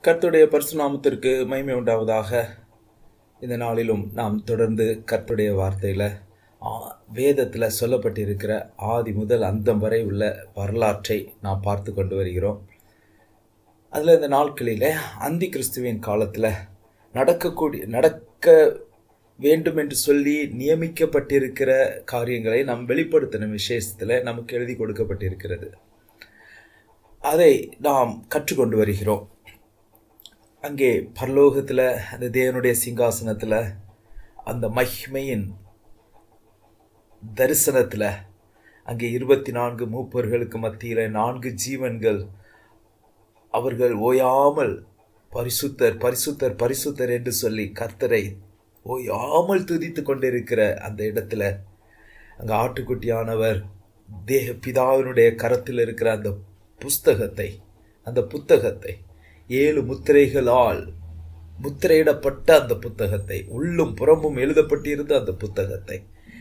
கர்த்தருடைய பரிசுநாமத்திற்கு மகிமை உண்டாவதாக இந்த நாளிலும் நாம் தொடர்ந்து கர்த்தருடைய வார்த்தையில் வேதத்தில் சொல்லப்பட்டிருக்கிற ஆதி முதல் அந்தம் வரை உள்ள வரலாற்றை நாம் பார்த்து கொண்டு வருகிறோம் அதில் இந்த நாட்களில் அந்தி கிறிஸ்துவின் காலத்தில் நடக்கக்கூடிய நடக்க வேண்டும் என்று சொல்லி நியமிக்கப்பட்டிருக்கிற காரியங்களை நாம் வெளிப்படுத்தின விசேஷத்தில் நமக்கு எழுதி கொடுக்கப்பட்டிருக்கிறது அதை நாம் கற்றுக்கொண்டு வருகிறோம் அங்கே பரலோகத்தில் அந்த தேவனுடைய சிங்காசனத்தில் அந்த மகிமையின் தரிசனத்தில் அங்கே இருபத்தி நான்கு மூப்பர்களுக்கு மத்தியில் நான்கு ஜீவன்கள் அவர்கள் ஓயாமல் பரிசுத்தர் பரிசுத்தர் பரிசுத்தர் என்று சொல்லி கர்த்தரை ஓயாமல் துதித்து கொண்டிருக்கிற அந்த இடத்துல அங்கே ஆட்டுக்குட்டியானவர் தேக பிதாவினுடைய கரத்தில் இருக்கிற அந்த புஸ்தகத்தை அந்த புத்தகத்தை ஏழு முத்திரைகளால் முத்திரையிடப்பட்ட அந்த புத்தகத்தை உள்ளும் புறமும் எழுதப்பட்டிருந்த அந்த புத்தகத்தை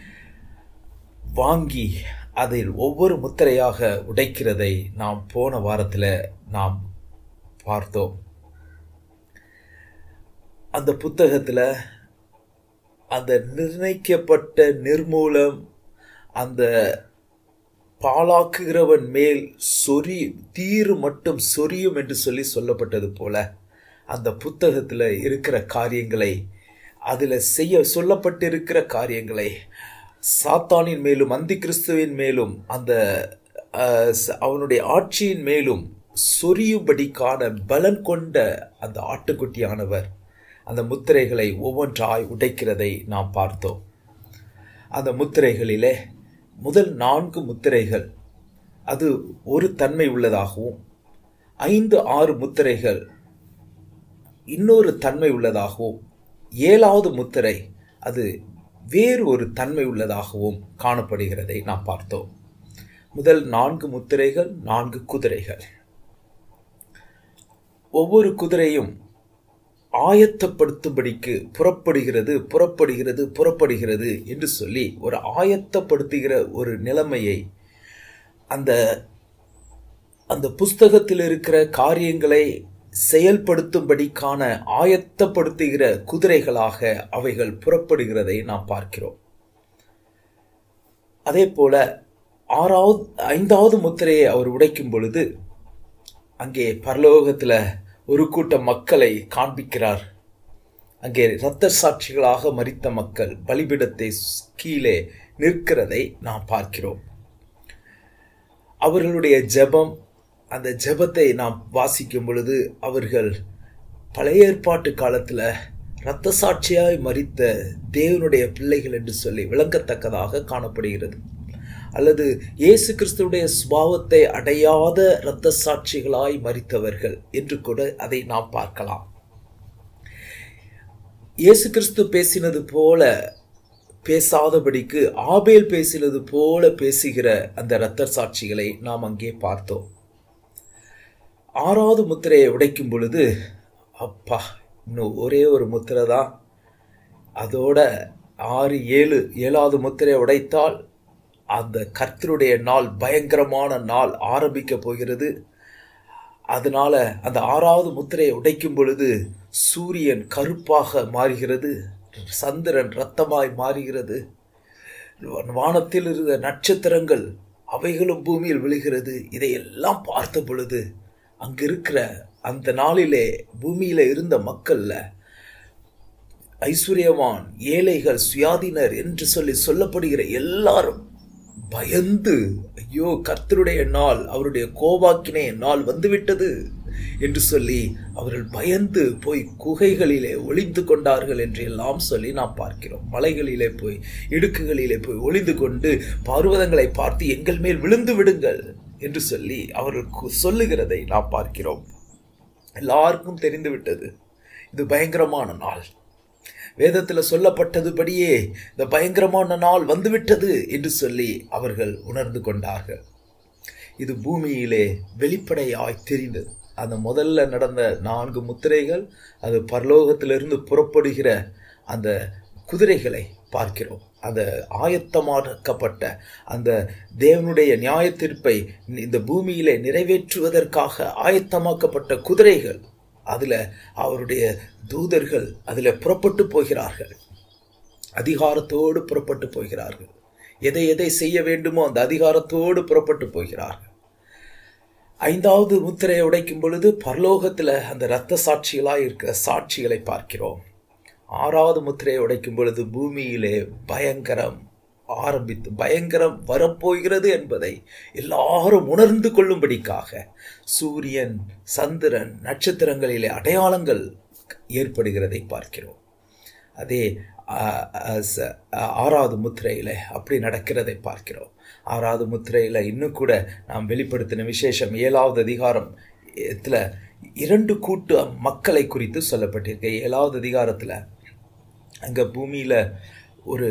வாங்கி அதில் ஒவ்வொரு முத்திரையாக உடைக்கிறதை நாம் போன வாரத்தில் நாம் பார்த்தோம் அந்த புத்தகத்தில் அந்த நிர்ணயிக்கப்பட்ட நிர்மூலம் அந்த பாலாக்குகிறவன் மேல் சொறி தீரு மட்டும் சொரியும் என்று சொல்லி சொல்லப்பட்டது போல அந்த புத்தகத்தில் இருக்கிற காரியங்களை அதில் செய்ய சொல்லப்பட்டிருக்கிற காரியங்களை சாத்தானின் மேலும் அந்தி கிறிஸ்துவின் மேலும் அந்த அவனுடைய ஆட்சியின் மேலும் சொரியும்படிக்கான பலன் கொண்ட அந்த ஆட்டுக்குட்டியானவர் அந்த முத்திரைகளை ஒவ்வொன்றாய் உடைக்கிறதை நாம் பார்த்தோம் அந்த முத்திரைகளிலே முதல் நான்கு முத்திரைகள் அது ஒரு தன்மை உள்ளதாகவும் ஐந்து ஆறு முத்திரைகள் இன்னொரு தன்மை உள்ளதாகவும் ஏழாவது முத்திரை அது வேறு ஒரு தன்மை உள்ளதாகவும் காணப்படுகிறதை நாம் பார்த்தோம் முதல் நான்கு முத்திரைகள் நான்கு குதிரைகள் ஒவ்வொரு குதிரையும் ஆயத்தப்படுத்தும்படிக்கு புறப்படுகிறது புறப்படுகிறது புறப்படுகிறது என்று சொல்லி ஒரு ஆயத்தப்படுத்துகிற ஒரு நிலைமையை அந்த அந்த புஸ்தகத்தில் இருக்கிற காரியங்களை செயல்படுத்தும்படிக்கான ஆயத்தப்படுத்துகிற குதிரைகளாக அவைகள் புறப்படுகிறதை நாம் பார்க்கிறோம் அதே போல ஆறாவது ஐந்தாவது முத்திரையை அவர் உடைக்கும் பொழுது அங்கே பரலோகத்தில் ஒரு கூட்ட மக்களை காண்பிக்கிறார் அங்கே இரத்த சாட்சிகளாக மறித்த மக்கள் பலிபிடத்தை கீழே நிற்கிறதை நாம் பார்க்கிறோம் அவர்களுடைய ஜெபம் அந்த ஜெபத்தை நாம் வாசிக்கும் பொழுது அவர்கள் பழைய ஏற்பாட்டு காலத்தில் இரத்த சாட்சியாய் மறித்த தேவனுடைய பிள்ளைகள் என்று சொல்லி விளங்கத்தக்கதாக காணப்படுகிறது அல்லது இயேசு கிறிஸ்துடைய சுபாவத்தை அடையாத இரத்த சாட்சிகளாய் மறித்தவர்கள் என்று கூட அதை நாம் பார்க்கலாம் இயேசு கிறிஸ்து பேசினது போல பேசாதபடிக்கு ஆபேல் பேசினது போல பேசுகிற அந்த இரத்த சாட்சிகளை நாம் அங்கே பார்த்தோம் ஆறாவது முத்திரையை உடைக்கும் பொழுது அப்பா இன்னும் ஒரே ஒரு முத்திரை தான் அதோட ஆறு ஏழு ஏழாவது முத்திரையை உடைத்தால் அந்த கர்த்தருடைய நாள் பயங்கரமான நாள் ஆரம்பிக்க போகிறது அதனால அந்த ஆறாவது முத்திரையை உடைக்கும் பொழுது சூரியன் கருப்பாக மாறுகிறது சந்திரன் ரத்தமாய் மாறுகிறது வானத்தில் இருந்த நட்சத்திரங்கள் அவைகளும் பூமியில் விழுகிறது இதையெல்லாம் பார்த்த பொழுது அங்கு இருக்கிற அந்த நாளிலே பூமியில இருந்த மக்கள்ல ஐஸ்வர்யவான் ஏழைகள் சுயாதீனர் என்று சொல்லி சொல்லப்படுகிற எல்லாரும் பயந்து ஐயோ கர்த்தருடைய நாள் அவருடைய கோபாக்கினே நாள் வந்துவிட்டது என்று சொல்லி அவர்கள் பயந்து போய் குகைகளிலே ஒளிந்து கொண்டார்கள் என்று எல்லாம் சொல்லி நாம் பார்க்கிறோம் மலைகளிலே போய் இடுக்குகளிலே போய் ஒளிந்து கொண்டு பர்வதங்களை பார்த்து எங்கள் மேல் விழுந்து விடுங்கள் என்று சொல்லி அவர்கள் சொல்லுகிறதை நாம் பார்க்கிறோம் எல்லாருக்கும் தெரிந்துவிட்டது இது பயங்கரமான நாள் வேதத்தில் சொல்லப்பட்டதுபடியே இந்த பயங்கரமான நாள் வந்துவிட்டது என்று சொல்லி அவர்கள் உணர்ந்து கொண்டார்கள் இது பூமியிலே வெளிப்படையாய் தெரிந்தது அந்த முதல்ல நடந்த நான்கு முத்திரைகள் அது பரலோகத்திலிருந்து புறப்படுகிற அந்த குதிரைகளை பார்க்கிறோம் அந்த ஆயத்தமாக்கப்பட்ட அந்த தேவனுடைய நியாய தீர்ப்பை இந்த பூமியிலே நிறைவேற்றுவதற்காக ஆயத்தமாக்கப்பட்ட குதிரைகள் அதில் அவருடைய தூதர்கள் அதில் புறப்பட்டு போகிறார்கள் அதிகாரத்தோடு புறப்பட்டு போகிறார்கள் எதை எதை செய்ய வேண்டுமோ அந்த அதிகாரத்தோடு புறப்பட்டு போகிறார்கள் ஐந்தாவது முத்திரையை உடைக்கும் பொழுது பரலோகத்தில் அந்த இரத்த சாட்சிகளாக இருக்கிற சாட்சிகளை பார்க்கிறோம் ஆறாவது முத்திரையை உடைக்கும் பொழுது பூமியிலே பயங்கரம் ஆரம்பித்து பயங்கரம் வரப்போகிறது என்பதை எல்லாரும் உணர்ந்து கொள்ளும்படிக்காக சூரியன் சந்திரன் நட்சத்திரங்களிலே அடையாளங்கள் ஏற்படுகிறதை பார்க்கிறோம் அதே ஆறாவது முத்திரையில் அப்படி நடக்கிறதை பார்க்கிறோம் ஆறாவது முத்திரையில் இன்னும் கூட நாம் வெளிப்படுத்தின விசேஷம் ஏழாவது அதிகாரம் இதில் இரண்டு கூட்டு மக்களை குறித்து சொல்லப்பட்டிருக்கு ஏழாவது அதிகாரத்தில் அங்கே பூமியில் ஒரு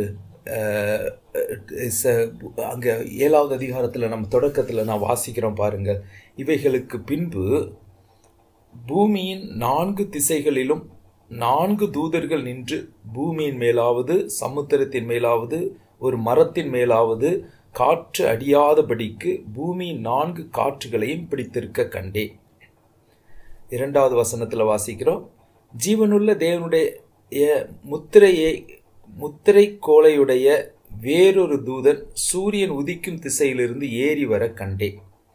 அங்கே ஏழாவது அதிகாரத்தில் நம்ம தொடக்கத்தில் நான் வாசிக்கிறோம் பாருங்கள் இவைகளுக்கு பின்பு பூமியின் நான்கு திசைகளிலும் நான்கு தூதர்கள் நின்று பூமியின் மேலாவது சமுத்திரத்தின் மேலாவது ஒரு மரத்தின் மேலாவது காற்று அடியாதபடிக்கு பூமியின் நான்கு காற்றுகளையும் பிடித்திருக்க கண்டேன் இரண்டாவது வசனத்தில் வாசிக்கிறோம் ஜீவனுள்ள தேவனுடைய முத்திரையை முத்திரை கோலையுடைய வேறொரு தூதன் சூரியன் உதிக்கும் திசையிலிருந்து ஏறி வர கண்டேன்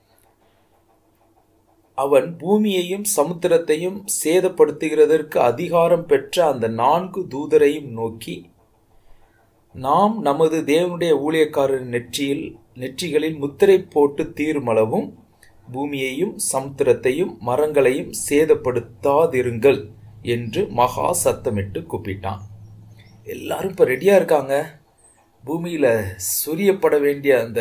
அவன் பூமியையும் சமுத்திரத்தையும் சேதப்படுத்துகிறதற்கு அதிகாரம் பெற்ற அந்த நான்கு தூதரையும் நோக்கி நாம் நமது தேவனுடைய ஊழியக்காரரின் நெற்றியில் நெற்றிகளில் முத்திரை போட்டு தீர்மளவும் பூமியையும் சமுத்திரத்தையும் மரங்களையும் சேதப்படுத்தாதிருங்கள் என்று மகா சத்தமிட்டு கூப்பிட்டான் எல்லாரும் இப்போ ரெடியாக இருக்காங்க பூமியில் சொரியப்பட வேண்டிய அந்த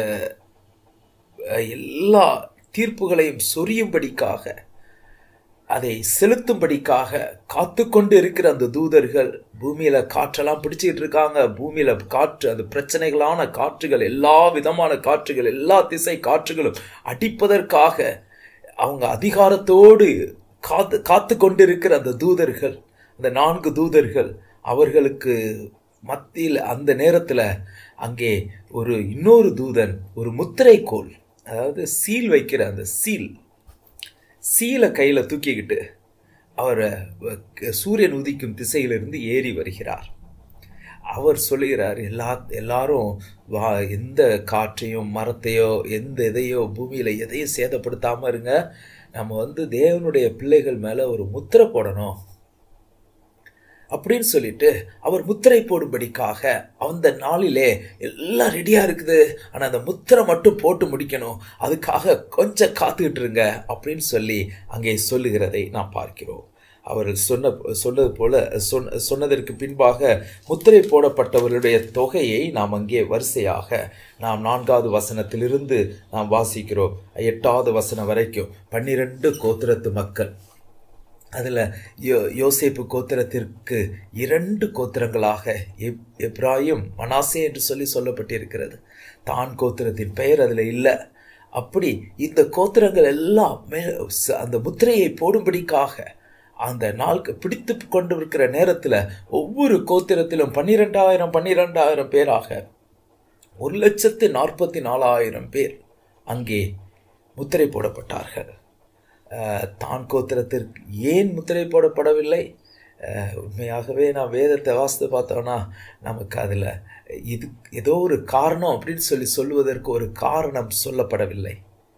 எல்லா தீர்ப்புகளையும் சொரியும்படிக்காக அதை செலுத்தும்படிக்காக காத்து கொண்டு இருக்கிற அந்த தூதர்கள் பூமியில காற்றெல்லாம் பிடிச்சிட்டு இருக்காங்க பூமியில காற்று அந்த பிரச்சனைகளான காற்றுகள் எல்லா விதமான காற்றுகள் எல்லா திசை காற்றுகளும் அடிப்பதற்காக அவங்க அதிகாரத்தோடு காத்து காத்து கொண்டிருக்கிற அந்த தூதர்கள் அந்த நான்கு தூதர்கள் அவர்களுக்கு மத்தியில் அந்த நேரத்தில் அங்கே ஒரு இன்னொரு தூதன் ஒரு முத்திரை கோல் அதாவது சீல் வைக்கிற அந்த சீல் சீலை கையில் தூக்கிக்கிட்டு அவர் சூரியன் உதிக்கும் திசையிலிருந்து ஏறி வருகிறார் அவர் சொல்லுகிறார் எல்லா எல்லாரும் வா எந்த காற்றையும் மரத்தையோ எந்த இதையோ பூமியில் எதையும் சேதப்படுத்தாமல் இருங்க நம்ம வந்து தேவனுடைய பிள்ளைகள் மேலே ஒரு முத்திரை போடணும் அப்படின்னு சொல்லிட்டு அவர் முத்திரை போடும்படிக்காக அந்த நாளிலே எல்லாம் ரெடியாக இருக்குது ஆனால் அந்த முத்திரை மட்டும் போட்டு முடிக்கணும் அதுக்காக கொஞ்சம் காத்துக்கிட்டு இருங்க அப்படின்னு சொல்லி அங்கே சொல்லுகிறதை நாம் பார்க்கிறோம் அவர் சொன்ன சொன்னது போல சொன்ன சொன்னதற்கு பின்பாக முத்திரை போடப்பட்டவர்களுடைய தொகையை நாம் அங்கே வரிசையாக நாம் நான்காவது வசனத்திலிருந்து நாம் வாசிக்கிறோம் எட்டாவது வசனம் வரைக்கும் பன்னிரண்டு கோத்திரத்து மக்கள் அதில் யோ யோசேப்பு கோத்திரத்திற்கு இரண்டு கோத்திரங்களாக எப் எப்ராயும் மனாசே என்று சொல்லி சொல்லப்பட்டிருக்கிறது தான் கோத்திரத்தின் பெயர் அதில் இல்லை அப்படி இந்த கோத்திரங்கள் எல்லாம் மே அந்த முத்திரையை போடும்படிக்காக அந்த நாளுக்கு பிடித்து கொண்டு இருக்கிற நேரத்தில் ஒவ்வொரு கோத்திரத்திலும் பன்னிரெண்டாயிரம் பன்னிரெண்டாயிரம் பேராக ஒரு லட்சத்து நாற்பத்தி நாலாயிரம் பேர் அங்கே முத்திரை போடப்பட்டார்கள் தான் கோத்திரத்திற்கு ஏன் முத்திரை போடப்படவில்லை உண்மையாகவே நான் வேதத்தை வாசித்து பார்த்தோன்னா நமக்கு அதில் இது ஏதோ ஒரு காரணம் அப்படின்னு சொல்லி சொல்லுவதற்கு ஒரு காரணம் சொல்லப்படவில்லை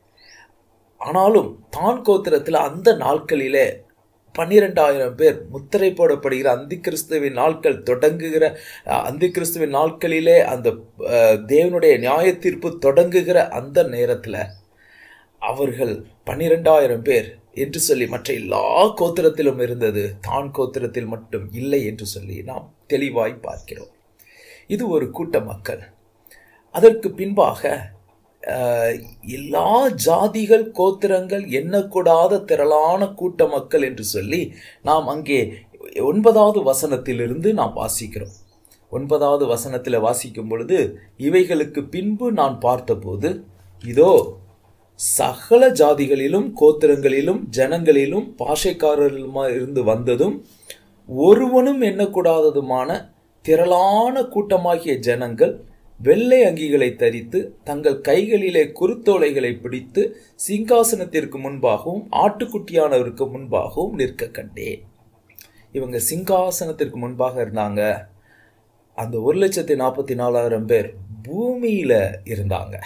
ஆனாலும் தான் கோத்திரத்தில் அந்த நாட்களிலே பன்னிரெண்டாயிரம் பேர் முத்திரை போடப்படுகிற அந்தி கிறிஸ்துவின் நாட்கள் தொடங்குகிற அந்தி கிறிஸ்துவின் நாட்களிலே அந்த தேவனுடைய நியாய தீர்ப்பு தொடங்குகிற அந்த நேரத்தில் அவர்கள் பன்னிரெண்டாயிரம் பேர் என்று சொல்லி மற்ற எல்லா கோத்திரத்திலும் இருந்தது தான் கோத்திரத்தில் மட்டும் இல்லை என்று சொல்லி நாம் தெளிவாய் பார்க்கிறோம் இது ஒரு கூட்ட மக்கள் அதற்கு பின்பாக எல்லா ஜாதிகள் கோத்திரங்கள் எண்ணக்கூடாத திரளான கூட்ட மக்கள் என்று சொல்லி நாம் அங்கே ஒன்பதாவது வசனத்திலிருந்து நாம் வாசிக்கிறோம் ஒன்பதாவது வசனத்தில் வாசிக்கும் பொழுது இவைகளுக்கு பின்பு நான் பார்த்தபோது இதோ சகல ஜாதிகளிலும் கோத்திரங்களிலும் ஜனங்களிலும் பாஷைக்காரர்களுமா இருந்து வந்ததும் ஒருவனும் எண்ணக்கூடாததுமான திரளான கூட்டமாகிய ஜனங்கள் வெள்ளை அங்கிகளை தரித்து தங்கள் கைகளிலே குருத்தோலைகளை பிடித்து சிங்காசனத்திற்கு முன்பாகவும் ஆட்டுக்குட்டியானவருக்கு முன்பாகவும் நிற்க கண்டேன் இவங்க சிங்காசனத்திற்கு முன்பாக இருந்தாங்க அந்த ஒரு லட்சத்தி நாற்பத்தி நாலாயிரம் பேர் பூமியில இருந்தாங்க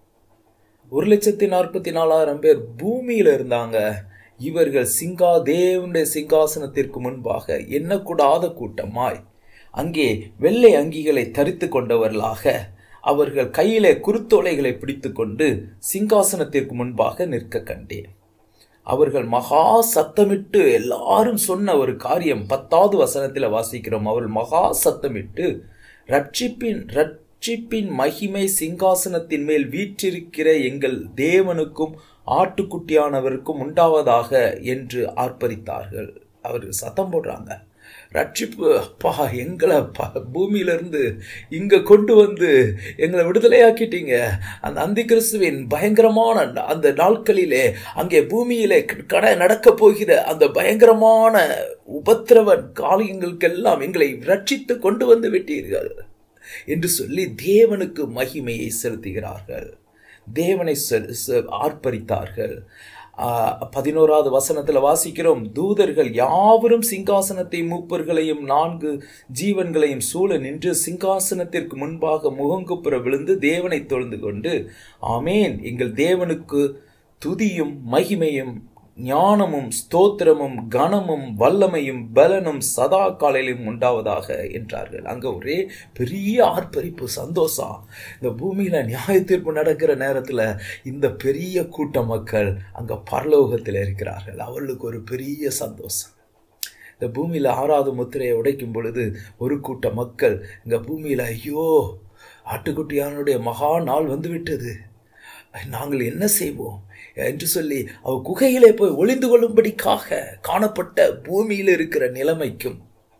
ஒரு லட்சத்தி நாற்பத்தி நாலாயிரம் பேர் பூமியில இருந்தாங்க இவர்கள் சிங்கா தேவனுடைய சிங்காசனத்திற்கு முன்பாக எண்ணக்கூடாத கூட்டமாய் அங்கே வெள்ளை அங்கிகளை தரித்து கொண்டவர்களாக அவர்கள் கையிலே குருத்தோலைகளை பிடித்துக்கொண்டு சிங்காசனத்திற்கு முன்பாக நிற்க கண்டேன் அவர்கள் மகா சத்தமிட்டு எல்லாரும் சொன்ன ஒரு காரியம் பத்தாவது வசனத்தில் வாசிக்கிறோம் அவர்கள் மகா சத்தமிட்டு ரட்சிப்பின் ரட்சிப்பின் மகிமை சிங்காசனத்தின் மேல் வீற்றிருக்கிற எங்கள் தேவனுக்கும் ஆட்டுக்குட்டியானவருக்கும் உண்டாவதாக என்று ஆர்ப்பரித்தார்கள் அவர் சத்தம் போடுறாங்க ரட்சிப்பு அப்பா எங்களை ப பூமியிலிருந்து இங்கே கொண்டு வந்து எங்களை விடுதலையாக்கிட்டீங்க அந்த அந்தி கிறிஸ்துவின் பயங்கரமான அந்த நாட்களிலே அங்கே பூமியிலே கடை நடக்க போகிற அந்த பயங்கரமான உபத்திரவன் காரியங்களுக்கெல்லாம் எங்களை ரட்சித்து கொண்டு வந்து விட்டீர்கள் என்று சொல்லி தேவனுக்கு மகிமையை செலுத்துகிறார்கள் தேவனை ஆர்ப்பரித்தார்கள் பதினோராவது வசனத்தில் வாசிக்கிறோம் தூதர்கள் யாவரும் சிங்காசனத்தை மூப்பர்களையும் நான்கு ஜீவன்களையும் சூழ நின்று சிங்காசனத்திற்கு முன்பாக முகங்குப்புற விழுந்து தேவனை தொழுந்து கொண்டு ஆமேன் எங்கள் தேவனுக்கு துதியும் மகிமையும் ஞானமும் ஸ்தோத்திரமும் கனமும் வல்லமையும் பலனும் சதா காலையிலும் உண்டாவதாக என்றார்கள் அங்க ஒரே பெரிய ஆர்ப்பரிப்பு சந்தோஷம் இந்த பூமியில நியாய தீர்ப்பு நடக்கிற நேரத்துல இந்த பெரிய கூட்ட மக்கள் அங்க பரலோகத்தில் இருக்கிறார்கள் அவர்களுக்கு ஒரு பெரிய சந்தோஷம் இந்த பூமியில ஆறாவது முத்திரையை உடைக்கும் பொழுது ஒரு கூட்ட மக்கள் இங்க பூமியில ஐயோ ஆட்டுக்குட்டியானுடைய மகா நாள் வந்துவிட்டது நாங்கள் என்ன செய்வோம் என்று சொல்லி அவ குகையிலே போய் ஒளிந்து கொள்ளும்படிக்காக காணப்பட்ட பூமியில் இருக்கிற நிலைமைக்கும்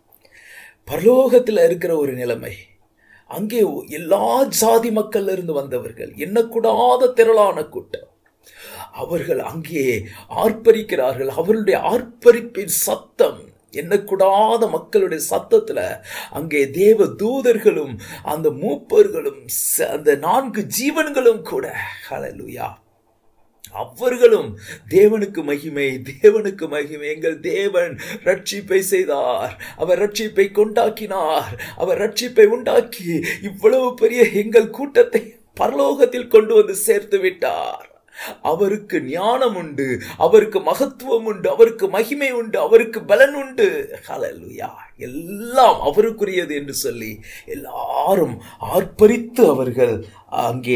பரலோகத்தில் இருக்கிற ஒரு நிலைமை அங்கே எல்லா ஜாதி மக்கள் இருந்து வந்தவர்கள் எண்ணக்கூடாத திரளான கூட்டம் அவர்கள் அங்கே ஆர்ப்பரிக்கிறார்கள் அவர்களுடைய ஆர்ப்பரிப்பின் சத்தம் எண்ணக்கூடாத மக்களுடைய சத்தத்துல அங்கே தேவ தூதர்களும் அந்த மூப்பர்களும் அந்த நான்கு ஜீவன்களும் கூட ஹலலுயா அவர்களும் தேவனுக்கு மகிமை தேவனுக்கு மகிமை எங்கள் தேவன் ரட்சிப்பை செய்தார் அவர் ரட்சிப்பை கொண்டாக்கினார் அவர் ரட்சிப்பை உண்டாக்கி இவ்வளவு பெரிய எங்கள் கூட்டத்தை பரலோகத்தில் கொண்டு வந்து சேர்த்து விட்டார் அவருக்கு ஞானம் உண்டு அவருக்கு மகத்துவம் உண்டு அவருக்கு மகிமை உண்டு அவருக்கு பலன் உண்டு ஹலலுயா எல்லாம் அவருக்குரியது என்று சொல்லி எல்லாரும் ஆர்ப்பரித்து அவர்கள் அங்கே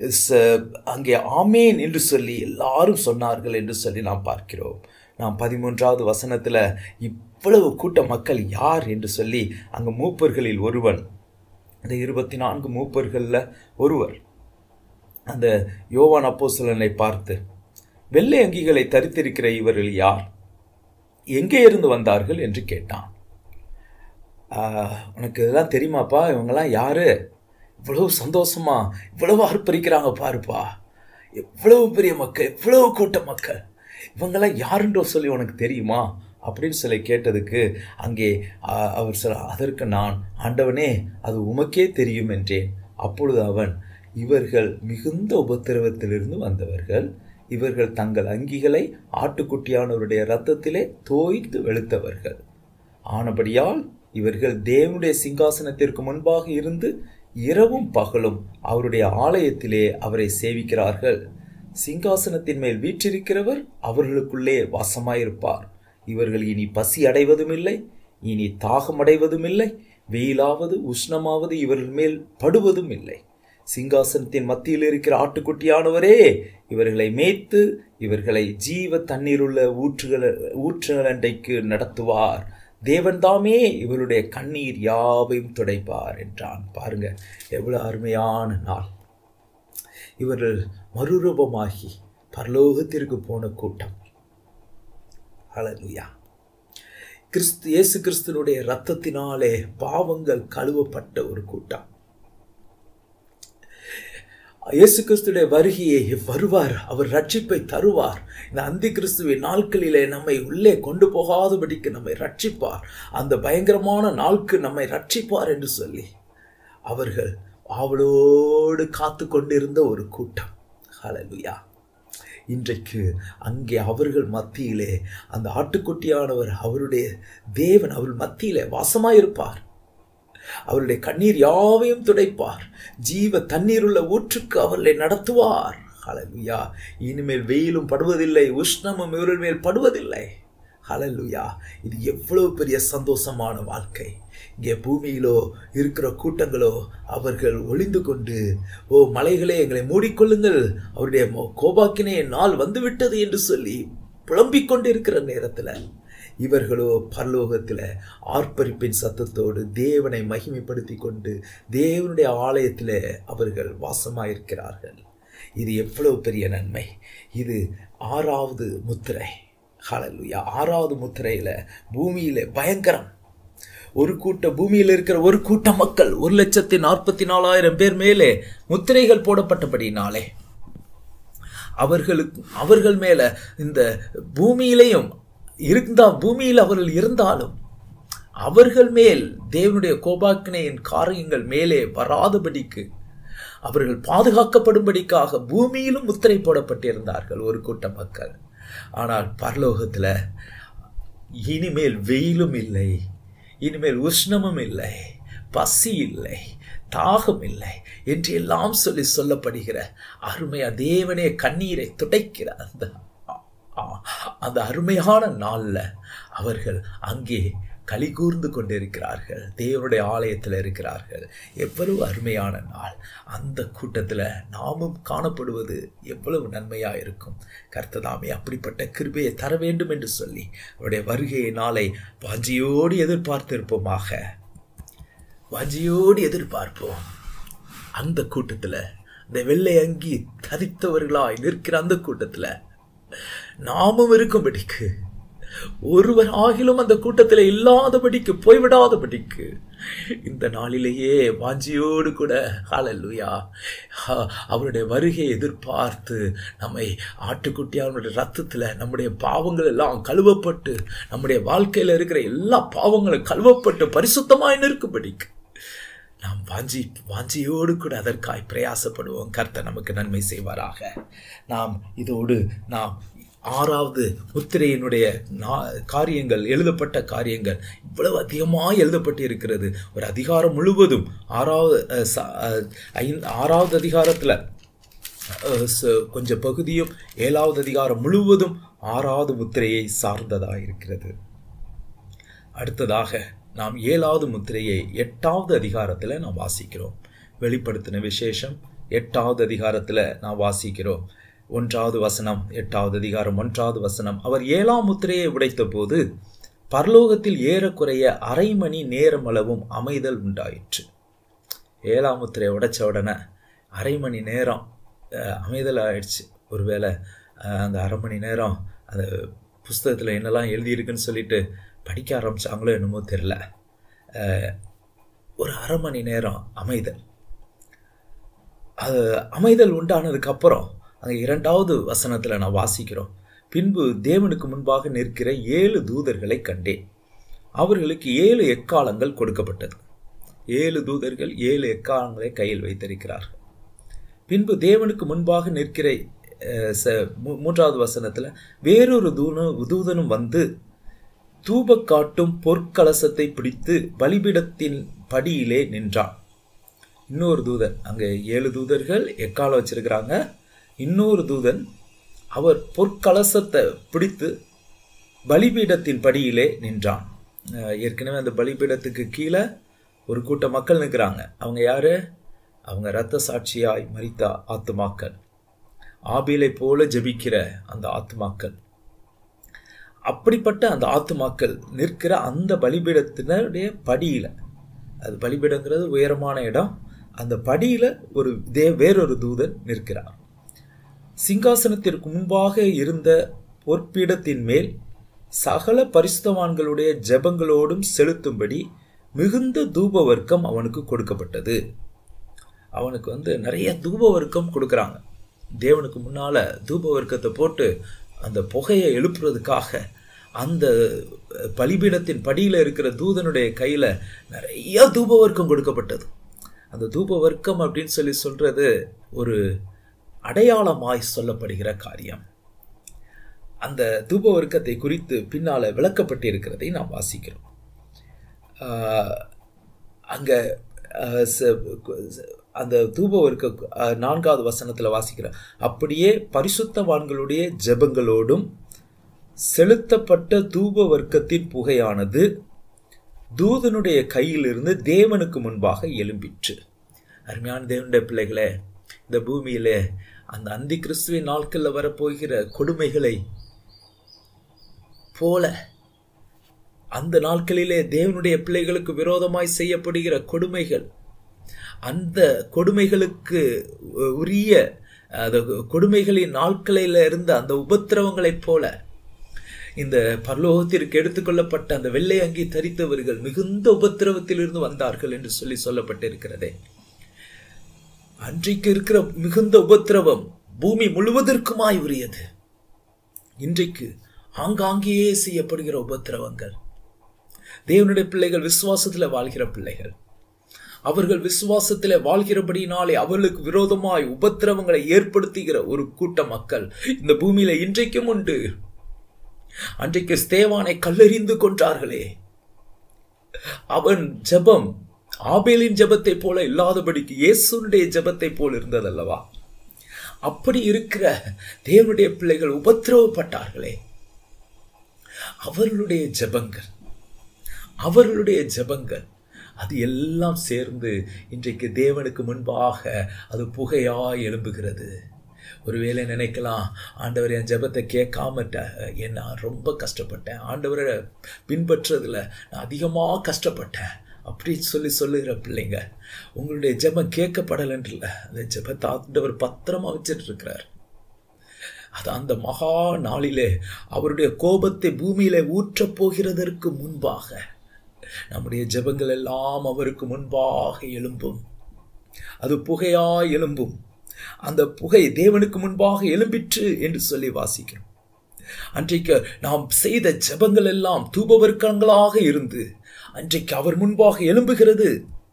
அங்கே ஆமேன் என்று சொல்லி எல்லாரும் சொன்னார்கள் என்று சொல்லி நாம் பார்க்கிறோம் நாம் பதிமூன்றாவது வசனத்தில் இவ்வளவு கூட்ட மக்கள் யார் என்று சொல்லி அங்கே மூப்பர்களில் ஒருவன் இந்த இருபத்தி நான்கு மூப்பர்களில் ஒருவர் அந்த யோவான் அப்போசலனை பார்த்து வெள்ளை அங்கிகளை தரித்திருக்கிற இவர்கள் யார் எங்கே இருந்து வந்தார்கள் என்று கேட்டான் உனக்கு இதெல்லாம் தெரியுமாப்பா இவங்கெல்லாம் யாரு இவ்வளவு சந்தோஷமா இவ்வளவு அர்ப்பரிக்கிறாங்க பாருப்பா எவ்வளவு பெரிய மக்கள் எவ்வளவு கூட்ட மக்கள் இவங்கெல்லாம் யாருன்றோ சொல்லி உனக்கு தெரியுமா அப்படின்னு சொல்லி கேட்டதுக்கு அங்கே அவர் சொல்ல அதற்கு நான் ஆண்டவனே அது உமக்கே தெரியும் என்றேன் அப்பொழுது அவன் இவர்கள் மிகுந்த உபத்திரவத்திலிருந்து வந்தவர்கள் இவர்கள் தங்கள் அங்கிகளை ஆட்டுக்குட்டியானவருடைய இரத்தத்திலே தோய்த்து வெளுத்தவர்கள் ஆனபடியால் இவர்கள் தேவனுடைய சிங்காசனத்திற்கு முன்பாக இருந்து இரவும் பகலும் அவருடைய ஆலயத்திலே அவரை சேவிக்கிறார்கள் சிங்காசனத்தின் மேல் வீற்றிருக்கிறவர் அவர்களுக்குள்ளே வாசமாயிருப்பார் இவர்கள் இனி பசி அடைவதும் இல்லை இனி தாகம் அடைவதும் இல்லை வெயிலாவது உஷ்ணமாவது இவர்கள் மேல் படுவதும் இல்லை சிங்காசனத்தின் மத்தியில் இருக்கிற ஆட்டுக்குட்டியானவரே இவர்களை மேய்த்து இவர்களை ஜீவ தண்ணீருள்ள ஊற்றுகள் ஊற்றுகளண்டைக்கு நடத்துவார் தேவன் தாமே இவருடைய கண்ணீர் யாவையும் துடைப்பார் என்றான் பாருங்க எவ்வளவு அருமையான நாள் இவர்கள் மறுரூபமாகி பரலோகத்திற்கு போன கூட்டம் அழலுயா கிறிஸ்து இயேசு கிறிஸ்துனுடைய இரத்தத்தினாலே பாவங்கள் கழுவப்பட்ட ஒரு கூட்டம் இயேசு கிறிஸ்துடைய வருகையை வருவார் அவர் ரட்சிப்பை தருவார் இந்த அந்தி கிறிஸ்துவின் நாட்களிலே நம்மை உள்ளே கொண்டு போகாதபடிக்கு நம்மை ரட்சிப்பார் அந்த பயங்கரமான நாளுக்கு நம்மை ரட்சிப்பார் என்று சொல்லி அவர்கள் அவளோடு காத்து கொண்டிருந்த ஒரு கூட்டம் ஹalleluya இன்றைக்கு அங்கே அவர்கள் மத்தியிலே அந்த ஆட்டுக்குட்டியானவர் அவருடைய தேவன் அவர்கள் மத்தியிலே வாசமாயிருப்பார் அவருடைய கண்ணீர் யாவையும் துடைப்பார் ஜீவ தண்ணீருள்ள ஊற்றுக்கு அவர்களை நடத்துவார் ஹalleluya இனிமேல் வெயிலும் படுவதில்லை உஷ்ணமும் இவர்கள் மேல் படுவதில்லை ஹalleluya இது எவ்வளவு பெரிய சந்தோஷமான வாழ்க்கை இங்கே பூமியிலோ இருக்கிற கூட்டங்களோ அவர்கள் ஒளிந்து கொண்டு ஓ மலைகளே எங்களை மூடிக்கொள்ளுங்கள் அவருடைய மோ- கோபாக்கினே நாள் வந்துவிட்டது என்று சொல்லி புலம்பிக் கொண்டிருக்கிற நேரத்தில் இவர்களோ பரலோகத்தில் ஆர்ப்பரிப்பின் சத்தத்தோடு தேவனை மகிமைப்படுத்தி கொண்டு தேவனுடைய ஆலயத்தில் அவர்கள் வாசமாயிருக்கிறார்கள் இது எவ்வளவு பெரிய நன்மை இது ஆறாவது முத்திரை ஹalleluya ஆறாவது முத்திரையில பூமியில பயங்கரம் ஒரு கூட்ட பூமியில் இருக்கிற ஒரு கூட்ட மக்கள் ஒரு லட்சத்தி நாற்பத்தி நாலாயிரம் பேர் மேலே முத்திரைகள் போடப்பட்டபடினாலே அவர்களுக்கு அவர்கள் மேல இந்த பூமியிலையும் இருந்தா பூமியில் அவர்கள் இருந்தாலும் அவர்கள் மேல் தேவனுடைய கோபாக்கினையின் காரியங்கள் மேலே வராதபடிக்கு அவர்கள் பாதுகாக்கப்படும்படிக்காக பூமியிலும் முத்திரை போடப்பட்டிருந்தார்கள் ஒரு கூட்ட மக்கள் ஆனால் பரலோகத்துல இனிமேல் வெயிலும் இல்லை இனிமேல் உஷ்ணமும் இல்லை பசி இல்லை தாகம் இல்லை என்று எல்லாம் சொல்லி சொல்லப்படுகிற அருமையா தேவனே கண்ணீரை துடைக்கிற அந்த ஆ- அந்த அருமையான நாள்ல அவர்கள் அங்கே களி கூர்ந்து கொண்டிருக்கிறார்கள் தேவனுடைய ஆலயத்தில் இருக்கிறார்கள் எவ்வளவு அருமையான நாள் அந்த கூட்டத்தில் நாமும் காணப்படுவது எவ்வளவு நன்மையா இருக்கும் கர்த்ததாமே அப்படிப்பட்ட கிருபையை தர வேண்டும் என்று சொல்லி அவருடைய வருகையை நாளை வாஞ்சியோடு எதிர்பார்த்திருப்போமாக வாஞ்சியோடு எதிர்பார்ப்போம் அந்த கூட்டத்தில் இந்த வெள்ளை அங்கி தரித்தவர்களாய் நிற்கிற அந்த கூட்டத்தில் நாமும் இருக்கும்படிக்கு ஒருவர் ஆகிலும் அந்த கூட்டத்தில் இல்லாதபடிக்கு போய்விடாதபடிக்கு இந்த நாளிலேயே வாஞ்சியோடு கூட ஹalleluya ஹ- அவருடைய வருகையை எதிர்பார்த்து நம்மை ஆட்டுக்குட்டியானுடைய ரத்தத்தில் நம்முடைய பாவங்கள் எல்லாம் கழுவப்பட்டு நம்முடைய வாழ்க்கையில் இருக்கிற எல்லா பாவங்களும் கழுவப்பட்டு பரிசுத்தமாய் நிற்கும்படிக்கு நாம் வாஞ்சி வாஞ்சியோடு கூட அதற்காய் பிரயாசப்படுவோம் கர்த்தர் நமக்கு நன்மை செய்வாராக நாம் இதோடு நாம் ஆறாவது முத்திரையினுடைய நா- காரியங்கள் எழுதப்பட்ட காரியங்கள் இவ்வளவு அதிகமாக எழுதப்பட்டு இருக்கிறது ஒரு அதிகாரம் முழுவதும் ஆறாவது அஹ், ச- அஹ், ஐந்து- ஆறாவது அதிகாரத்தில் அஹ், ச- கொஞ்சம் பகுதியும் ஏழாவது அதிகாரம் முழுவதும் ஆறாவது முத்திரையை சார்ந்ததாக இருக்கிறது அடுத்ததாக நாம் ஏழாவது முத்திரையை எட்டாவது அதிகாரத்தில் நாம் வாசிக்கிறோம் வெளிப்படுத்தின விசேஷம் எட்டாவது அதிகாரத்தில் நாம் வாசிக்கிறோம் ஒன்றாவது வசனம் எட்டாவது அதிகாரம் ஒன்றாவது வசனம் அவர் ஏழாம் முத்திரையை உடைத்த போது பரலோகத்தில் ஏறக்குறைய அரை மணி நேரம் அளவும் அமைதல் உண்டாயிற்று ஏழாம் முத்திரையை உடைச்ச உடனே அரை மணி நேரம் அஹ், அமைதல் ஆயிடுச்சு ஒருவேளை அஹ், அந்த அரை மணி நேரம் அந்த புஸ்தகத்தில் என்னெல்லாம் எழுதியிருக்குன்னு சொல்லிட்டு படிக்க ஆரம்பிச்சாங்களோ என்னமோ தெரில ஒரு அரை மணி நேரம் அமைதல் அது அமைதல் உண்டானதுக்கு அப்புறம் அந்த இரண்டாவது வசனத்தில் நான் வாசிக்கிறோம் பின்பு தேவனுக்கு முன்பாக நிற்கிற ஏழு தூதர்களை கண்டேன் அவர்களுக்கு ஏழு எக்காலங்கள் கொடுக்கப்பட்டது ஏழு தூதர்கள் ஏழு எக்காலங்களை கையில் வைத்திருக்கிறார்கள் பின்பு தேவனுக்கு முன்பாக நிற்கிற அஹ், ச- மூ- மூன்றாவது வசனத்தில் வேறொரு தூணும் தூதனும் வந்து தூபக்காட்டும் பொற்கலசத்தை பிடித்து பலிபீடத்தின் படியிலே நின்றான் இன்னொரு தூதன் அங்கே ஏழு தூதர்கள் எக்காலம் வச்சிருக்கிறாங்க இன்னொரு தூதன் அவர் பொற்கலசத்தை பிடித்து பலிபீடத்தின் படியிலே நின்றான் அஹ் ஏற்கனவே அந்த பலிபீடத்துக்கு கீழே ஒரு கூட்ட மக்கள் நிற்கிறாங்க அவங்க யாரு அவங்க இரத்த சாட்சியாய் மரித்த ஆத்துமாக்கள் ஆபீலை போல ஜெபிக்கிற அந்த ஆத்துமாக்கள் அப்படிப்பட்ட அந்த ஆத்துமாக்கள் நிற்கிற அந்த பலிபீடத்தினருடைய படியில அது பலிபீடங்கிறது உயரமான இடம் அந்த படியில ஒரு தே வேறொரு தூதன் நிற்கிறார் சிங்காசனத்திற்கு முன்பாக இருந்த பொற்பீடத்தின் மேல் சகல பரிசுத்தவான்களுடைய ஜெபங்களோடும் செலுத்தும்படி மிகுந்த தூப வர்க்கம் அவனுக்கு கொடுக்கப்பட்டது அவனுக்கு வந்து நிறைய தூப வர்க்கம் கொடுக்குறாங்க தேவனுக்கு முன்னால தூப வர்க்கத்தை போட்டு அந்த புகையை எழுப்புறதுக்காக அந்த அஹ், பலிபீடத்தின் படியில இருக்கிற தூதனுடைய கையில நிறைய தூப வர்க்கம் கொடுக்கப்பட்டது அந்த தூப வர்க்கம் அப்படின்னு சொல்லி சொல்றது ஒரு அடையாளமாய் சொல்லப்படுகிற காரியம் அந்த தூப வர்க்கத்தை குறித்து பின்னால விளக்கப்பட்டிருக்கிறதை நாம் வாசிக்கிறோம் ஆஹ், அங்க ஆஹ், ச- ச- அந்த தூப வர்க்க ஆஹ், நான்காவது வசனத்துல வாசிக்கிறோம் அப்படியே பரிசுத்தவான்களுடைய ஜெபங்களோடும் செலுத்தப்பட்ட தூப வர்க்கத்தின் புகையானது தூதனுடைய கையிலிருந்து தேவனுக்கு முன்பாக எழும்பிற்று அருமையான தேவனுடைய பிள்ளைகளே இந்த பூமியிலே அந்த அந்தி கிறிஸ்துவின் நாட்களில் வரப்போகிற கொடுமைகளை போல அந்த நாட்களிலே தேவனுடைய பிள்ளைகளுக்கு விரோதமாய் செய்யப்படுகிற கொடுமைகள் அந்த கொடுமைகளுக்கு உரிய அந்த கொடுமைகளின் நாட்களில் இருந்த அந்த உபத்திரவங்களைப் போல இந்த பரலோகத்திற்கு எடுத்துக்கொள்ளப்பட்ட அந்த வெள்ளை அங்கி தரித்தவர்கள் மிகுந்த உபத்திரவத்திலிருந்து வந்தார்கள் என்று சொல்லி சொல்லப்பட்டிருக்கிறதே அன்றைக்கு இருக்கிற மிகுந்த உபத்திரவம் பூமி முழுவதற்குமாய் உரியது இன்றைக்கு ஆங்காங்கேயே செய்யப்படுகிற உபத்திரவங்கள் தேவனுடைய பிள்ளைகள் விசுவாசத்தில் வாழ்கிற பிள்ளைகள் அவர்கள் விசுவாசத்தில் வாழ்கிறபடினாலே அவர்களுக்கு விரோதமாய் உபத்திரவங்களை ஏற்படுத்துகிற ஒரு கூட்ட மக்கள் இந்த பூமியில இன்றைக்கும் உண்டு அன்றைக்கு ஸ்தேவானை கல்லெறிந்து கொன்றார்களே அவன் ஜெபம் ஆபேலின் ஜெபத்தை போல இல்லாதபடிக்கு இயேசுனுடைய ஜெபத்தை போல் இருந்ததல்லவா அப்படி இருக்கிற தேவனுடைய பிள்ளைகள் உபத்திரவப்பட்டார்களே அவர்களுடைய ஜெபங்கள் அவர்களுடைய ஜெபங்கள் அது எல்லாம் சேர்ந்து இன்றைக்கு தேவனுக்கு முன்பாக அது புகையாய் எழும்புகிறது ஒருவேளை நினைக்கலாம் ஆண்டவர் என் ஜெபத்தை கேட்காமட்ட என் நான் ரொம்ப கஷ்டப்பட்டேன் ஆண்டவரை பின்பற்றுறதுல நான் அதிகமாக கஷ்டப்பட்டேன் அப்படின்னு சொல்லி சொல்லுகிற பிள்ளைங்க உங்களுடைய ஜெபம் கேட்கப்படலைன்றல அந்த ஜெபத்தை ஆண்டவர் பத்திரமா வச்சுட்டு இருக்கிறார் அது அந்த மகா நாளிலே அவருடைய கோபத்தை பூமியிலே ஊற்றப் போகிறதற்கு முன்பாக நம்முடைய ஜெபங்கள் எல்லாம் அவருக்கு முன்பாக எழும்பும் அது புகையாய் எழும்பும் அந்த புகை தேவனுக்கு முன்பாக எழும்பிற்று என்று சொல்லி வாசிக்கிறோம் அன்றைக்கு நாம் செய்த ஜெபங்கள் எல்லாம் தூபவர்க்கங்களாக இருந்து அன்றைக்கு அவர் முன்பாக எழும்புகிறது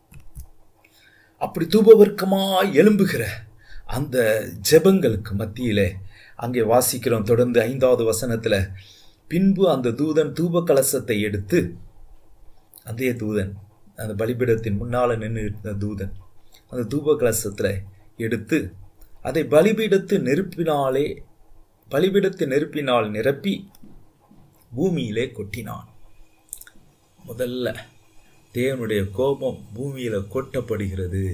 அப்படி தூபவர்க்கமாய் எழும்புகிற அந்த ஜெபங்களுக்கு மத்தியிலே அங்கே வாசிக்கிறோம் தொடர்ந்து ஐந்தாவது வசனத்துல பின்பு அந்த தூதன் தூப கலசத்தை எடுத்து அதே தூதன் அந்த பலிபீடத்தின் முன்னால நின்று இருந்த தூதன் அந்த தூப கலசத்துல எடுத்து அதை பலிபீடத்து நெருப்பினாலே பலிபீடத்து நெருப்பினால் நிரப்பி பூமியிலே கொட்டினான் முதல்ல தேவனுடைய கோபம் பூமியில கொட்டப்படுகிறது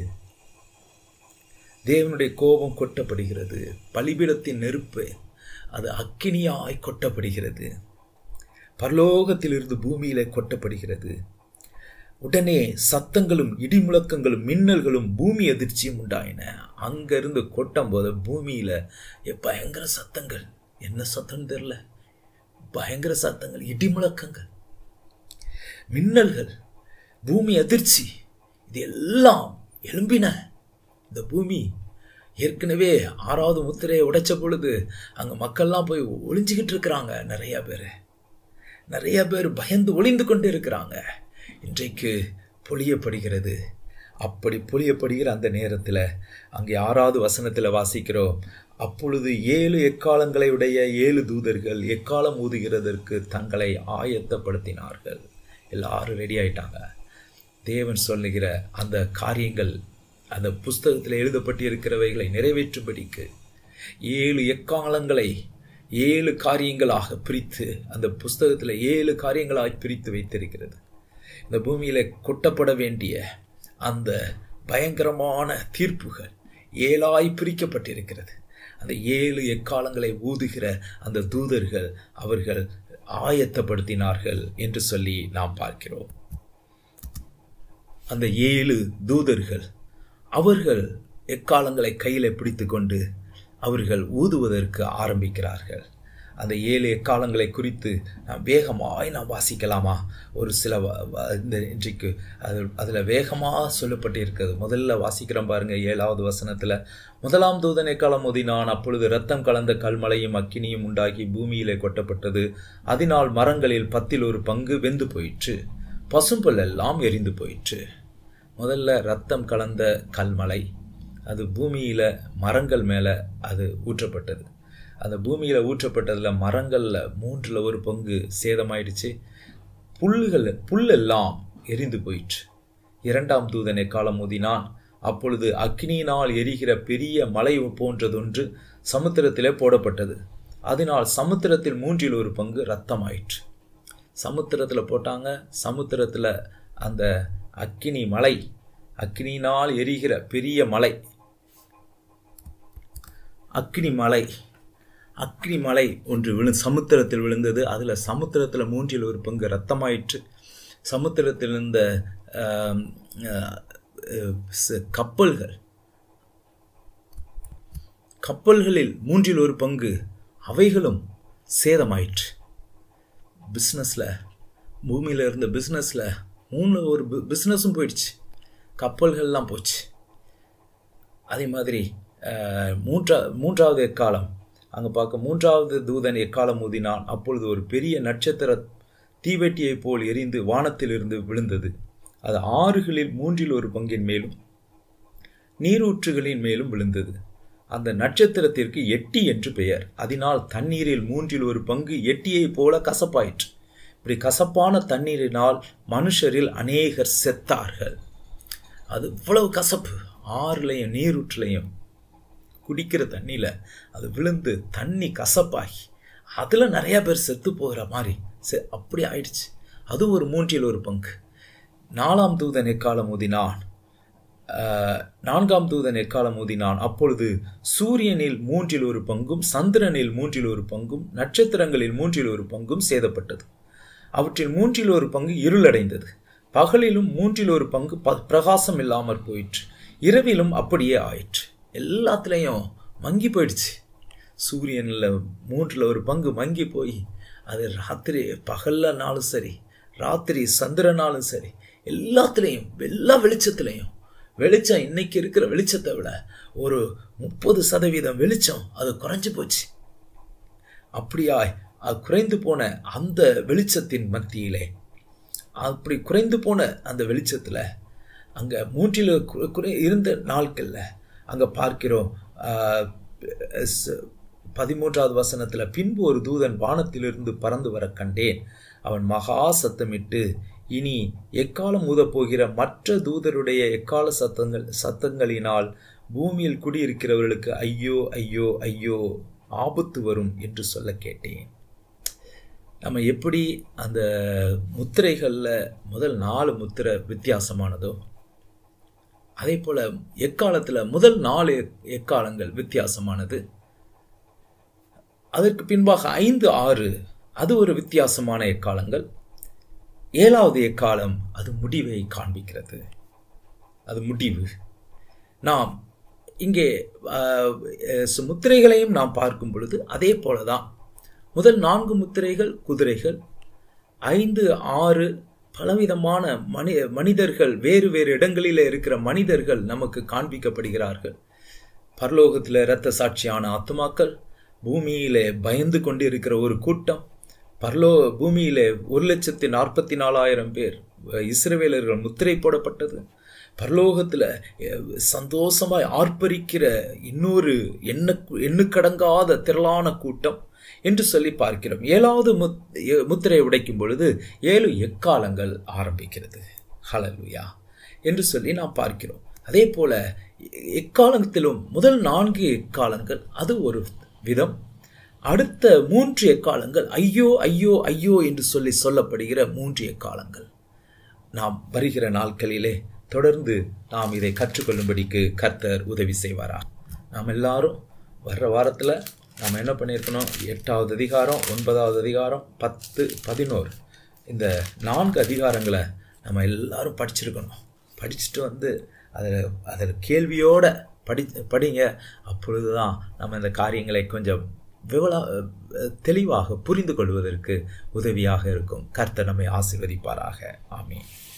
தேவனுடைய கோபம் கொட்டப்படுகிறது பலிபீடத்தின் நெருப்பு அது அக்கினியாய் கொட்டப்படுகிறது பரலோகத்திலிருந்து பூமியிலே கொட்டப்படுகிறது உடனே சத்தங்களும் இடிமுழக்கங்களும் மின்னல்களும் பூமி அதிர்ச்சியும் உண்டாயின அங்கிருந்து கொட்டும் போது பூமியில பயங்கர சத்தங்கள் என்ன சத்தம் தெரியல பயங்கர சத்தங்கள் இடிமுழக்கங்கள் மின்னல்கள் பூமி அதிர்ச்சி இது எல்லாம் எழும்பின இந்த பூமி ஏற்கனவே ஆறாவது முத்திரையை உடைச்ச பொழுது அங்க மக்கள்லாம் போய் ஒளிஞ்சுக்கிட்டு இருக்கிறாங்க நிறைய பேர் நிறைய பேர் பயந்து ஒளிந்து கொண்டு இருக்கிறாங்க இன்றைக்கு பொழியப்படுகிறது அப்படி பொழியப்படுகிற அந்த நேரத்தில் அங்கே ஆறாவது வசனத்தில் வாசிக்கிறோம் அப்பொழுது ஏழு எக்காலங்களை உடைய ஏழு தூதர்கள் எக்காலம் ஊதுகிறதற்கு தங்களை ஆயத்தப்படுத்தினார்கள் எல்லாரும் ரெடி ஆயிட்டாங்க தேவன் சொல்லுகிற அந்த காரியங்கள் அந்த புஸ்தகத்தில் எழுதப்பட்டிருக்கிறவைகளை நிறைவேற்றும்படிக்கு ஏழு எக்காலங்களை ஏழு காரியங்களாக பிரித்து அந்த புஸ்தகத்தில் ஏழு காரியங்களாக பிரித்து வைத்திருக்கிறது இந்த பூமியில கொட்டப்பட வேண்டிய அந்த பயங்கரமான தீர்ப்புகள் ஏழாய் பிரிக்கப்பட்டிருக்கிறது அந்த ஏழு எக்காலங்களை ஊதுகிற அந்த தூதர்கள் அவர்கள் ஆயத்தப்படுத்தினார்கள் என்று சொல்லி நாம் பார்க்கிறோம் அந்த ஏழு தூதர்கள் அவர்கள் எக்காலங்களை கையில் பிடித்து கொண்டு அவர்கள் ஊதுவதற்கு ஆரம்பிக்கிறார்கள் அந்த ஏழு எக்காலங்களை குறித்து நாம் வேகமாய் நாம் வாசிக்கலாமா ஒரு சில இந்த இன்றைக்கு அது அதில் வேகமாக சொல்லப்பட்டு இருக்கிறது முதல்ல வாசிக்கிறோம் பாருங்க ஏழாவது வசனத்தில் முதலாம் தூதன் எக்காலம் மோதினான் அப்பொழுது ரத்தம் கலந்த கல்மலையும் அக்கினியும் உண்டாகி பூமியிலே கொட்டப்பட்டது அதனால் மரங்களில் பத்தில் ஒரு பங்கு வெந்து போயிற்று பசும்பல் எல்லாம் எரிந்து போயிற்று முதல்ல ரத்தம் கலந்த கல்மலை அது பூமியில் மரங்கள் மேலே அது ஊற்றப்பட்டது அந்த பூமியில் ஊற்றப்பட்டதில் மரங்களில் மூன்றில் ஒரு பங்கு சேதமாயிடுச்சு புல்லுகள் புல்லெல்லாம் எரிந்து போயிற்று இரண்டாம் தூதனை காலம் ஊதினான் அப்பொழுது அக்னியினால் எரிகிற பெரிய மலை போன்றதொன்று சமுத்திரத்திலே போடப்பட்டது அதனால் சமுத்திரத்தில் மூன்றில் ஒரு பங்கு ரத்தமாயிற்று சமுத்திரத்தில் போட்டாங்க சமுத்திரத்தில் அந்த அக்கினி மலை அக்னியினால் எரிகிற பெரிய மலை அக்னி மலை அக்னி மலை ஒன்று விழு சமுத்திரத்தில் விழுந்தது அதில் சமுத்திரத்தில் மூன்றில் ஒரு பங்கு ரத்தமாயிற்று சமுத்திரத்தில் இருந்த கப்பல்கள் கப்பல்களில் மூன்றில் ஒரு பங்கு அவைகளும் சேதமாயிற்று பிஸ்னஸில் பூமியில் இருந்த பிஸ்னஸில் மூணு ஒரு பிஸ்னஸும் போயிடுச்சு கப்பல்கள்லாம் போச்சு அதே மாதிரி மூன்றா மூன்றாவது எக்காலம் அங்கே பார்க்க மூன்றாவது தூதன் எக்காலம் ஊதினான் அப்பொழுது ஒரு பெரிய நட்சத்திர தீவெட்டியைப் போல் எரிந்து வானத்திலிருந்து விழுந்தது அது ஆறுகளில் மூன்றில் ஒரு பங்கின் மேலும் நீரூற்றுகளின் மேலும் விழுந்தது அந்த நட்சத்திரத்திற்கு எட்டி என்று பெயர் அதனால் தண்ணீரில் மூன்றில் ஒரு பங்கு எட்டியைப் போல கசப்பாயிற்று இப்படி கசப்பான தண்ணீரினால் மனுஷரில் அநேகர் செத்தார்கள் அது இவ்வளவு கசப்பு ஆறுலையும் நீரூற்றுலையும் குடிக்கிற தண்ணியில் அது விழுந்து தண்ணி கசப்பாகி அதில் நிறைய பேர் செத்து போகிற மாதிரி செ அப்படி ஆயிடுச்சு அது ஒரு மூன்றில் ஒரு பங்கு நாலாம் தூதன் எக்காலம் ஊதினான் நான்காம் தூதன் எக்காலம் ஊதினான் அப்பொழுது சூரியனில் மூன்றில் ஒரு பங்கும் சந்திரனில் மூன்றில் ஒரு பங்கும் நட்சத்திரங்களில் மூன்றில் ஒரு பங்கும் சேதப்பட்டது அவற்றில் மூன்றில் ஒரு பங்கு இருளடைந்தது பகலிலும் மூன்றில் ஒரு பங்கு ப பிரகாசம் இல்லாமற் போயிற்று இரவிலும் அப்படியே ஆயிற்று எல்லாத்துலேயும் மங்கி போயிடுச்சு சூரியனில் மூன்றில் ஒரு பங்கு மங்கி போய் அது ராத்திரி பகல்லனாலும் சரி ராத்திரி சந்திரனாலும் சரி எல்லாத்துலேயும் எல்லா வெளிச்சத்துலேயும் வெளிச்சம் இன்னைக்கு இருக்கிற வெளிச்சத்தை விட ஒரு முப்பது சதவீதம் வெளிச்சம் அது குறைஞ்சு போச்சு அப்படியாய் அது குறைந்து போன அந்த வெளிச்சத்தின் மத்தியிலே அப்படி குறைந்து போன அந்த வெளிச்சத்தில் அங்கே மூன்றில் குறை இருந்த நாட்களில் அங்கே பார்க்கிறோம் பதிமூன்றாவது வசனத்தில் பின்பு ஒரு தூதன் வானத்திலிருந்து பறந்து வர கண்டேன் அவன் மகா சத்தமிட்டு இனி எக்காலம் ஊதப்போகிற மற்ற தூதருடைய எக்கால சத்தங்கள் சத்தங்களினால் பூமியில் குடியிருக்கிறவர்களுக்கு ஐயோ ஐயோ ஐயோ ஆபத்து வரும் என்று சொல்ல கேட்டேன் நம்ம எப்படி அந்த முத்திரைகளில் முதல் நாலு முத்திரை வித்தியாசமானதோ அதே போல் எக்காலத்தில் முதல் நாலு எக்காலங்கள் வித்தியாசமானது அதற்கு பின்பாக ஐந்து ஆறு அது ஒரு வித்தியாசமான எக்காலங்கள் ஏழாவது எக்காலம் அது முடிவை காண்பிக்கிறது அது முடிவு நாம் இங்கே முத்திரைகளையும் நாம் பார்க்கும் பொழுது அதே போல தான் முதல் நான்கு முத்திரைகள் குதிரைகள் ஐந்து ஆறு பலவிதமான மனி மனிதர்கள் வேறு வேறு இடங்களில் இருக்கிற மனிதர்கள் நமக்கு காண்பிக்கப்படுகிறார்கள் பரலோகத்தில் இரத்த சாட்சியான ஆத்மாக்கள் பூமியிலே பயந்து கொண்டு இருக்கிற ஒரு கூட்டம் பரலோ பூமியிலே ஒரு லட்சத்தி நாற்பத்தி நாலாயிரம் பேர் இஸ்ரவேலர்கள் முத்திரை போடப்பட்டது பரலோகத்தில் சந்தோஷமாய் ஆர்ப்பரிக்கிற இன்னொரு எண்ண எண்ணுக்கடங்காத திரளான கூட்டம் என்று சொல்லி பார்க்கிறோம் ஏழாவது முத்திரை உடைக்கும் பொழுது ஏழு எக்காலங்கள் ஆரம்பிக்கிறது ஹலலுயா என்று சொல்லி நாம் பார்க்கிறோம் அதே போல எக்காலத்திலும் முதல் நான்கு எக்காலங்கள் அது ஒரு விதம் அடுத்த மூன்று எக்காலங்கள் ஐயோ ஐயோ ஐயோ என்று சொல்லி சொல்லப்படுகிற மூன்று எக்காலங்கள் நாம் வருகிற நாட்களிலே தொடர்ந்து நாம் இதை கற்றுக்கொள்ளும்படிக்கு கர்த்தர் உதவி செய்வாரா நாம் எல்லாரும் வர்ற வாரத்தில் நாம் என்ன பண்ணியிருக்கணும் எட்டாவது அதிகாரம் ஒன்பதாவது அதிகாரம் பத்து பதினோரு இந்த நான்கு அதிகாரங்களை நம்ம எல்லாரும் படிச்சிருக்கணும் படிச்சுட்டு வந்து அதில் அதில் கேள்வியோட படி படிங்க அப்பொழுது தான் நம்ம இந்த காரியங்களை கொஞ்சம் விவலா தெளிவாக புரிந்து கொள்வதற்கு உதவியாக இருக்கும் கர்த்தர் நம்மை ஆசீர்வதிப்பாராக ஆமீன்